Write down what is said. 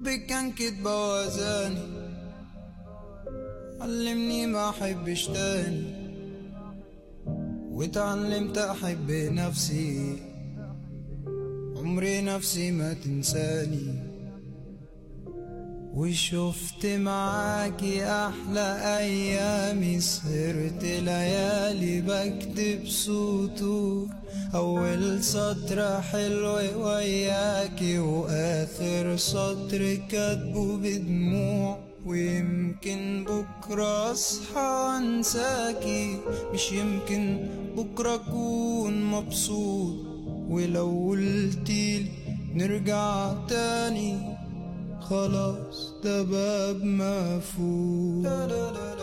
حبك كان كدبة وزاني علمني ما احبش تاني واتعلمت احب نفسي عمري نفسي ما تنساني وشفت معاكي احلى ايامي سهرت ليالي بكتب سطور اول سطر حلو وياكي واخر سطر كاتبه بدموع ويمكن بكرة اصحى انساكي مش يمكن بكرة اكون مبسوط ولو قلتيلي نرجع تاني خلاص ده باب مفهوم